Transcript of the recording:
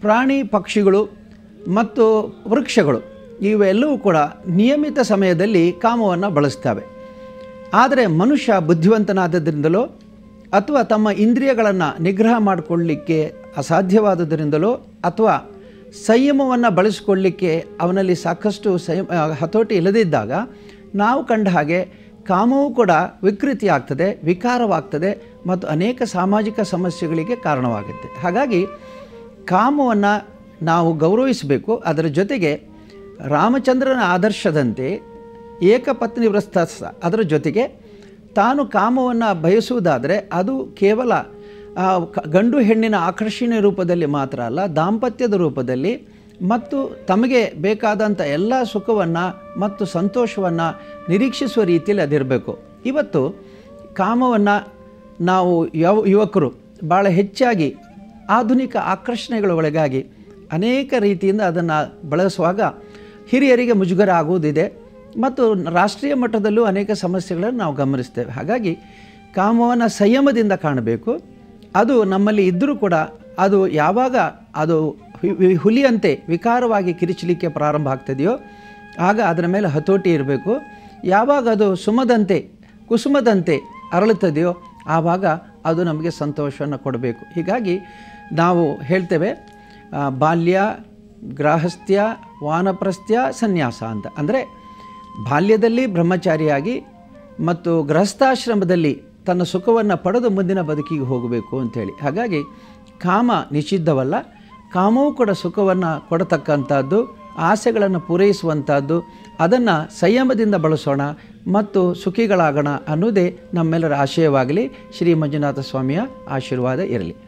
ಪ್ರಾಣಿ ಪಕ್ಷಿಗಳು ಮತ್ತು ವೃಕ್ಷಗಳು ಇವೆಲ್ಲವೂ ಕೂಡ ನಿಯಮಿತ ಸಮಯದಲ್ಲಿ ಕಾಮವನ್ನು ಬಳಸ್ತವೆ ಆದರೆ ಮನುಷ್ಯ ಬುದ್ಧಿವಂತನಾದದ್ರಿಂದಲೋ ಅಥವಾ ತಮ್ಮ ಇಂದ್ರಿಯಗಳನ್ನು ನಿಗ್ರಹ ಮಾಡಿಕೊಳ್ಳಿಕ್ಕೆ ಅಸಾಧ್ಯವಾದುದರಿಂದಲೋ ಅಥವಾ ಸಂಯಮವನ್ನು ಬಳಸಿಕೊಳ್ಳಿಕ್ಕೆ ಅವನಲ್ಲಿ ಸಾಕಷ್ಟು ಸಂಯಮ ಆ, ಹತೋಟಿ ಇಲ್ಲದಿದ್ದಾಗ ನಾವು ಕಂಡ ಹಾಗೆ ಕಾಮವೂ ಕೂಡ ವಿಕೃತಿ ಆಗ್ತದೆ ವಿಕಾರವಾಗ್ತದೆ ಮತ್ತು ಅನೇಕ ಸಾಮಾಜಿಕ ಸಮಸ್ಯೆಗಳಿಗೆ ಕಾರಣವಾಗುತ್ತೆ ಹಾಗಾಗಿ ಕಾಮವನ್ನು ನಾವು ಗೌರವಿಸಬೇಕು ಅದರ ಜೊತೆಗೆ ರಾಮಚಂದ್ರನ ಆದರ್ಶದಂತೆ ಏಕಪತ್ನಿ ವ್ರಸ್ತ ಸ- ಅದರ ಜೊತೆಗೆ ತಾನು ಕಾಮವನ್ನು ಬಯಸುವುದಾದರೆ ಅದು ಕೇವಲ ಆ, ಕ- ಗಂಡು ಹೆಣ್ಣಿನ ಆಕರ್ಷಣೆ ರೂಪದಲ್ಲಿ ಮಾತ್ರ ಅಲ್ಲ ದಾಂಪತ್ಯದ ರೂಪದಲ್ಲಿ ಮತ್ತು ತಮಗೆ ಬೇಕಾದಂಥ ಎಲ್ಲ ಸುಖವನ್ನು ಮತ್ತು ಸಂತೋಷವನ್ನು ನಿರೀಕ್ಷಿಸುವ ರೀತಿಯಲ್ಲಿ ಅದಿರಬೇಕು ಇವತ್ತು ಕಾಮವನ್ನು ನಾವು ಯಾವ ಯುವಕರು ಭಾಳ ಹೆಚ್ಚಾಗಿ ಆಧುನಿಕ ಆಕರ್ಷಣೆಗಳ ಒಳಗಾಗಿ ಅನೇಕ ರೀತಿಯಿಂದ ಅದನ್ನು ಬಳಸುವಾಗ ಹಿರಿಯರಿಗೆ ಮುಜುಗರ ಆಗುವುದಿದೆ ಮತ್ತು ರಾಷ್ಟ್ರೀಯ ಮಟ್ಟದಲ್ಲೂ ಅನೇಕ ಸಮಸ್ಯೆಗಳನ್ನು ನಾವು ಗಮನಿಸ್ತೇವೆ ಹಾಗಾಗಿ ಕಾಮವನ್ನು ಸಂಯಮದಿಂದ ಕಾಣಬೇಕು ಅದು ನಮ್ಮಲ್ಲಿ ಇದ್ದರೂ ಕೂಡ ಅದು ಯಾವಾಗ ಅದು ಹು- ಹು- ಹುಲಿಯಂತೆ ವಿಕಾರವಾಗಿ ಕಿರಿಚಲಿಕ್ಕೆ ಪ್ರಾರಂಭ ಆಗ್ತದೆಯೋ ಆಗ ಅದರ ಮೇಲೆ ಹತೋಟಿ ಇರಬೇಕು ಯಾವಾಗ ಅದು ಸುಮದಂತೆ ಕುಸುಮದಂತೆ ಅರಳುತ್ತದೆಯೋ ಆವಾಗ ಅದು ನಮಗೆ ಸಂತೋಷವನ್ನು ಕೊಡಬೇಕು ಹೀಗಾಗಿ ನಾವು ಹೇಳ್ತೇವೆ ಆ, ಬಾಲ್ಯ ಗ್ರಾಹಸ್ಥ್ಯ ವಾನಪ್ರಸ್ಥ್ಯ ಸನ್ಯಾಸ ಅಂತ ಅಂದರೆ ಬಾಲ್ಯದಲ್ಲಿ ಬ್ರಹ್ಮಚಾರಿಯಾಗಿ ಮತ್ತು ಗೃಹಸ್ಥಾಶ್ರಮದಲ್ಲಿ ತನ್ನ ಸುಖವನ್ನು ಪಡೆದು ಮುಂದಿನ ಬದುಕಿಗೆ ಹೋಗಬೇಕು ಅಂಥೇಳಿ ಹಾಗಾಗಿ ಕಾಮ ನಿಷಿದ್ಧವಲ್ಲ ಕಾಮವೂ ಕೂಡ ಸುಖವನ್ನು ಕೊಡತಕ್ಕಂಥದ್ದು ಆಸೆಗಳನ್ನು ಪೂರೈಸುವಂಥದ್ದು ಅದನ್ನು ಸಂಯಮದಿಂದ ಬಳಸೋಣ ಮತ್ತು ಸುಖಿಗಳಾಗೋಣ ಅನ್ನೋದೇ ನಮ್ಮೆಲ್ಲರ ಆಶಯವಾಗಲಿ ಶ್ರೀ ಮಂಜುನಾಥ ಸ್ವಾಮಿಯ ಆಶೀರ್ವಾದ ಇರಲಿ